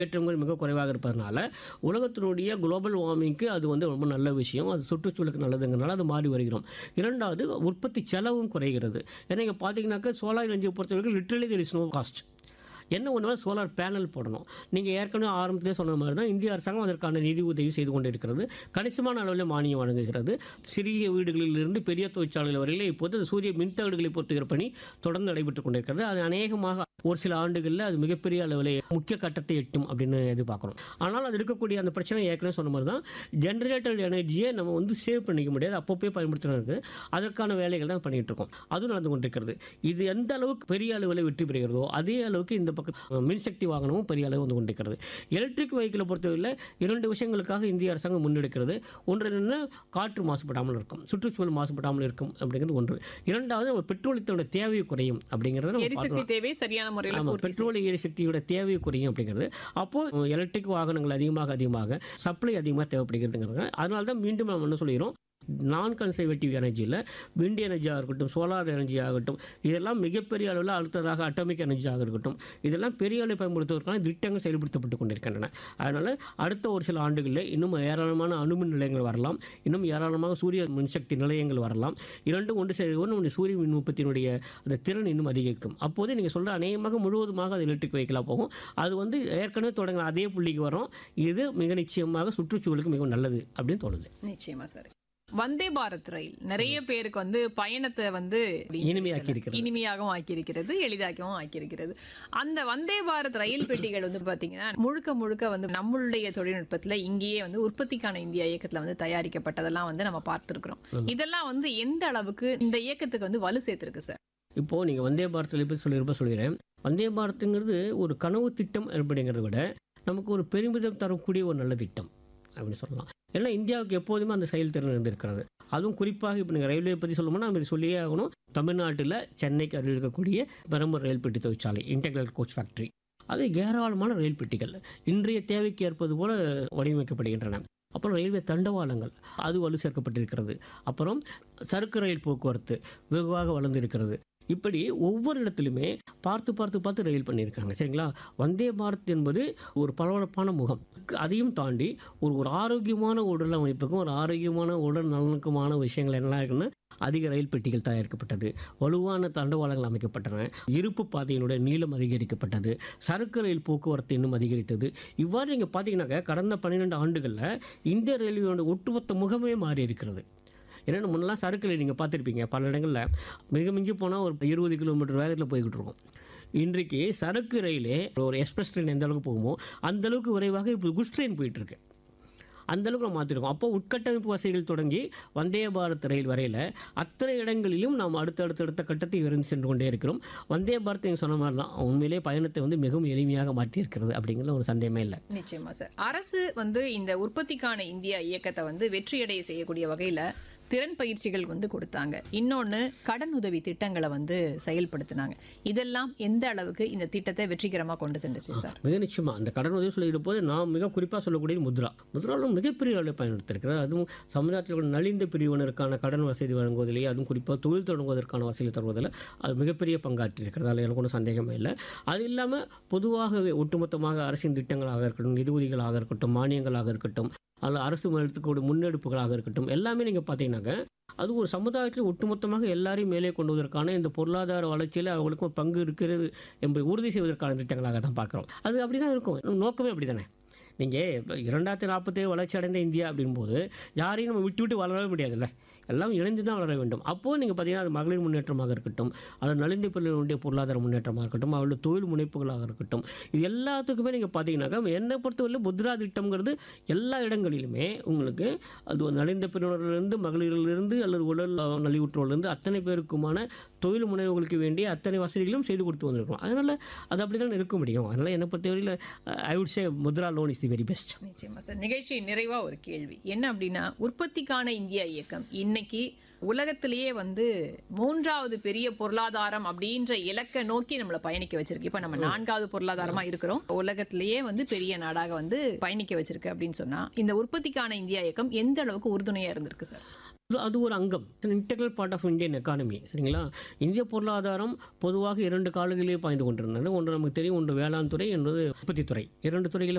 ஏற்றங்கள் மிக குறைவாக இருப்பதனால உலகத்தினுடைய குளோபல் வார்மிங்க்கு அது வந்து ரொம்ப நல்ல விஷயம் அது சுற்றுச்சூழலுக்கு நல்லதுங்கிறனால அது மாறி வருகிறோம் இரண்டாவது உற்பத்தி செலவும் குறைகிறது ஏன்னா இங்கே பார்த்தீங்கன்னாக்கா சோலார் எனர்ஜியை பொறுத்த வரைக்கும் literally there is no cost என்ன ஒன்று சோலார் பேனல் போடணும் நீங்கள் ஏற்கனவே ஆரம்பத்திலே சொன்ன மாதிரி தான் இந்திய அரசாங்கம் அதற்கான நிதி உதவி செய்து கொண்டு இருக்கிறது கணிசமான அளவில் மானியம் வழங்குகிறது சிறிய வீடுகளிலிருந்து பெரிய தொழிற்சாலைகள் வரையிலே இப்போது அந்த சூரிய மின்தகடுகளை பொறுத்துகிற பணி தொடர்ந்து நடைபெற்று கொண்டிருக்கிறது அது அநேகமாக ஒரு சில ஆண்டுகளில் அது மிகப்பெரிய அளவில் முக்கிய கட்டத்தை எட்டும் அப்படின்னு எதிர்பார்க்குறோம் ஆனால் அது இருக்கக்கூடிய அந்த பிரச்சனை ஏற்கனவே சொன்ன மாதிரி தான் ஜென்ரேட்டட் எனர்ஜியை நம்ம வந்து சேவ் பண்ணிக்க முடியாது அப்பப்போ பயன்படுத்துறது அதற்கான வேலைகள் தான் பண்ணிட்டு இருக்கோம் அதுவும் நடந்து கொண்டிருக்கிறது இது எந்த அளவுக்கு பெரிய அளவில் வெற்றி பெறுகிறதோ அதே அளவுக்கு இந்த பக்கம் மின்சக்தி வாகனமும் பெரிய அளவு வந்து கொண்டிருக்கிறது எலக்ட்ரிக் வெஹிக்கிளை பொறுத்தவரையில் இரண்டு விஷயங்களுக்காக இந்திய அரசாங்கம் முன்னெடுக்கிறது ஒன்று என்னென்னா காற்று மாசுபடாமல் இருக்கும் சுற்றுச்சூழல் மாசுபடாமல் இருக்கும் அப்படிங்கிறது ஒன்று இரண்டாவது நம்ம பெட்ரோலியத்தோட தேவை குறையும் அப்படிங்கிறத நம்ம எரிசக்தி பார்க்கலாம். தேவை சரியான முறையில் ஆமாம் பூர்த்தி செய்யும். பெட்ரோல் எரிசக்தியோட தேவை குறையும் அப்படிங்கிறது அப்போது எலக்ட்ரிக் வாகனங்கள் அதிகமாக அதிகமாக சப்ளை அதிகமாக தேவைப்படுகிறதுங்கிறது அதனால தான் மீண்டும் நம்ம என்ன சொல்லிடுறோம் நான் கன்சர்வேட்டிவ் எனர்ஜியில் விண்ட் எனர்ஜியாக இருக்கட்டும் சோலார் எனர்ஜி ஆகட்டும் இதெல்லாம் மிகப்பெரிய அளவில் அடுத்ததாக அட்டாமிக் எனர்ஜியாக இருக்கட்டும் இதெல்லாம் பெரிய அளவில் பயன்படுத்துவதற்கான திட்டங்கள் செயல்படுத்தப்பட்டு கொண்டிருக்கின்றன அதனால் அடுத்த ஒரு சில ஆண்டுகளில் இன்னும் ஏராளமான அணுமின் நிலையங்கள் வரலாம் இன்னும் ஏராளமாக சூரிய மின்சக்தி நிலையங்கள் வரலாம் இரண்டும் ஒன்று சேர்ந்து நம்முடைய சூரிய மின் உற்பத்தியினுடைய அந்த திறன் இன்னும் அதிகரிக்கும் அப்போதே நீங்கள் சொல்கிற அநேகமாக முழுவதுமாக அது எலக்ட்ரிக் வெஹிக்கிளாக போகும் அது வந்து ஏற்கனவே தொடங்கின அதே புள்ளிக்கு வரும் இது மிக நிச்சயமாக சுற்றுச்சூழலுக்கு மிகவும் நல்லது அப்படின்னு தோணுது நிச்சயமா சார் வந்தே பாரத் ரயில் நிறைய பேருக்கு வந்து பயணத்தை வந்து இனிமையாக்கி இருக்கிறது. இனிமையாகவும் ஆக்கியிருக்கிறது எளிதாக்கவும் ஆக்கியிருக்கிறது அந்த வந்தே பாரத் ரயில் பெட்டிகள் வந்து பாத்தீங்கன்னா முழுக்க முழுக்க வந்து நம்மளுடைய தொழில்நுட்பத்துல இங்கேயே வந்து உற்பத்திக்கான இந்தியா இயக்கத்துல வந்து தயாரிக்கப்பட்டதெல்லாம் வந்து நம்ம பார்த்திருக்கிறோம் இதெல்லாம் வந்து எந்த அளவுக்கு இந்த இயக்கத்துக்கு வந்து வலு சேர்த்திருக்கு சார் இப்போது நீங்கள் வந்தே பாரத்தில் பற்றி சொல்லியிருப்ப சொல்லிடுறேன் வந்தே பாரத்துங்கிறது ஒரு கனவு திட்டம் அப்படிங்கிறத விட நமக்கு ஒரு பெருமிதம் தரக்கூடிய ஒரு நல்ல திட்டம் அப்படின்னு சொல்லலாம் ஏன்னா இந்தியாவுக்கு எப்போதுமே அந்த செயல்திறன் இருந்திருக்கிறது அதுவும் குறிப்பாக இப்போ நீங்கள் ரயில்வே பற்றி சொல்லணும்னா நம்ம இது சொல்லியே ஆகணும் தமிழ்நாட்டில் சென்னைக்கு அருகில் இருக்கக்கூடிய பெரம்பூர் ரயில் பெட்டி தொழிற்சாலை இன்டெகிரல் கோச் ஃபேக்டரி அது ஏராளமான ரயில் பெட்டிகள் இன்றைய தேவைக்கு ஏற்பது போல வடிவமைக்கப்படுகின்றன அப்புறம் ரயில்வே தண்டவாளங்கள் அது வலு சேர்க்கப்பட்டிருக்கிறது அப்புறம் சரக்கு ரயில் போக்குவரத்து வெகுவாக வளர்ந்திருக்கிறது இப்படி ஒவ்வொரு இடத்துலையுமே பார்த்து பார்த்து பார்த்து ரயில் பண்ணியிருக்காங்க சரிங்களா வந்தே பாரத் என்பது ஒரு பளபளப்பான முகம் அதையும் தாண்டி ஒரு ஒரு ஆரோக்கியமான உடல் அமைப்புக்கும் ஒரு ஆரோக்கியமான உடல் நலனுக்குமான விஷயங்கள் என்னெல்லாம் இருக்குன்னா அதிக ரயில் பெட்டிகள் தயாரிக்கப்பட்டது வலுவான தண்டவாளங்கள் அமைக்கப்பட்டன இருப்பு பாதையினுடைய நீளம் அதிகரிக்கப்பட்டது சரக்கு ரயில் போக்குவரத்து இன்னும் அதிகரித்தது இவ்வாறு நீங்கள் பார்த்தீங்கன்னாக்க கடந்த பன்னிரெண்டு ஆண்டுகளில் இந்திய ரயில்வேயோட ஒட்டுமொத்த முகமே மாறி இருக்கிறது ஏன்னா முன்னெல்லாம் சரக்கு ரயில் நீங்கள் பார்த்துருப்பீங்க பல இடங்களில் மிக மிஞ்சி போனால் ஒரு இருபது கிலோமீட்டர் வேகத்தில் போய்கிட்டு இருக்கோம் இன்றைக்கு சரக்கு ரயிலே ஒரு எக்ஸ்பிரஸ் ட்ரெயின் எந்த அளவுக்கு போகுமோ அந்த அளவுக்கு விரைவாக இப்போ குட்ஸ் ட்ரெயின் போயிட்டுருக்கு அந்த அளவுக்கு நம்ம மாற்றிருக்கோம் அப்போ உட்கட்டமைப்பு வசதிகள் தொடங்கி வந்தே பாரத் ரயில் வரையில் அத்தனை இடங்களிலும் நாம் அடுத்த அடுத்த அடுத்த கட்டத்தை விரைந்து சென்று கொண்டே இருக்கிறோம் வந்தே பாரத் நீங்கள் சொன்ன மாதிரி தான் உண்மையிலே பயணத்தை வந்து மிகவும் எளிமையாக மாற்றியிருக்கிறது அப்படிங்கிறது ஒரு சந்தேகமே இல்லை நிச்சயமா சார் அரசு வந்து இந்த உற்பத்திக்கான இந்தியா இயக்கத்தை வந்து வெற்றியடைய செய்யக்கூடிய வகையில திறன் பயிற்சிகள் வந்து கொடுத்தாங்க இன்னொன்று கடன் உதவி திட்டங்களை வந்து செயல்படுத்தினாங்க இதெல்லாம் எந்த அளவுக்கு இந்த திட்டத்தை வெற்றிகரமாக கொண்டு சென்றுச்சு சார் மிக நிச்சயமாக அந்த கடன் உதவி சொல்லிட்டு போது நான் மிக குறிப்பாக சொல்லக்கூடியது முத்ரா முத்ராவில் மிகப்பெரிய அளவில் பயன்படுத்திருக்கிறது அதுவும் சமுதாயத்தில் உள்ள நலிந்த பிரிவினருக்கான கடன் வசதி வழங்குவதிலேயே அதுவும் குறிப்பாக தொழில் தொடங்குவதற்கான வசதி தருவதில் அது மிகப்பெரிய பங்காற்றி இருக்கிறது அதில் எனக்கு ஒன்றும் சந்தேகமே இல்லை அது இல்லாமல் பொதுவாகவே ஒட்டுமொத்தமாக அரசின் திட்டங்களாக இருக்கட்டும் நிதி உதவிகளாக இருக்கட்டும் மானியங்களாக இருக்கட்டும் அல்ல அரசு எடுத்துக்கூடிய முன்னெடுப்புகளாக இருக்கட்டும் எல்லாமே நீங்கள் பார்த்தீங்கன்னாக்க அது ஒரு சமுதாயத்தில் ஒட்டுமொத்தமாக எல்லாரையும் மேலே கொண்டு வருவதற்கான இந்த பொருளாதார வளர்ச்சியில் அவங்களுக்கும் பங்கு இருக்கிறது என்பதை உறுதி செய்வதற்கான திட்டங்களாக தான் பார்க்குறோம் அது அப்படி தான் இருக்கும் நோக்கமே அப்படி தானே நீங்கள் இப்போ இரண்டாயிரத்தி நாற்பத்தேழு வளர்ச்சி அடைந்த இந்தியா அப்படின்போது யாரையும் நம்ம விட்டு விட்டு வளரவே முடியாதுல்ல எல்லாம் இணைந்து தான் வளர வேண்டும் அப்போது நீங்கள் பார்த்தீங்கன்னா அது மகளிர் முன்னேற்றமாக இருக்கட்டும் அது நலிந்த பிரிவினுடைய பொருளாதார முன்னேற்றமாக இருக்கட்டும் அவளுடைய தொழில் முனைப்புகளாக இருக்கட்டும் இது எல்லாத்துக்குமே நீங்கள் பார்த்தீங்கன்னாக்கா என்னை பொறுத்தவரையில் முத்ரா திட்டம்ங்கிறது எல்லா இடங்களிலுமே உங்களுக்கு அது ஒரு நலிந்த பிரிவினரிலிருந்து மகளிரிலிருந்து அல்லது உடல் நலிவுற்றோர்லேருந்து அத்தனை பேருக்குமான தொழில் முனைவுகளுக்கு வேண்டிய அத்தனை வசதிகளும் செய்து கொடுத்து வந்திருக்கோம் அதனால் அது அப்படி தான் இருக்க முடியும் அதனால் என்னை பொறுத்தவரையில் I would say Mudra loan is the very best நிச்சயமா சார் நிகழ்ச்சி நிறைவா ஒரு கேள்வி என்ன அப்படின்னா உற்பத்திக்கான இந்தியா இயக்கம் இன்னைக்கு உலகத்திலேயே வந்து மூன்றாவது பெரிய பொருளாதாரம் அப்படின்ற இலக்கை நோக்கி நம்மளை பயணிக்க வச்சிருக்கு இப்ப நம்ம நான்காவது பொருளாதாரமா இருக்கிறோம் உலகத்திலேயே வந்து பெரிய நாடாக வந்து பயணிக்க வச்சிருக்கு அப்படின்னு சொன்னா இந்த உற்பத்திக்கான இந்தியா இயக்கம் எந்த அளவுக்கு உறுதுணையா இருந்திருக்கு சார் அது- அது ஒரு அங்கம் integral part of Indian economy சரிங்களா இந்திய பொருளாதாரம் பொதுவாக இரண்டு காலங்களிலே பாய்ந்து கொண்டிருந்தது ஒன்று நமக்கு தெரியும் ஒன்று வேளாண் துறை என்பது உற்பத்தி துறை இரண்டு துறைகளை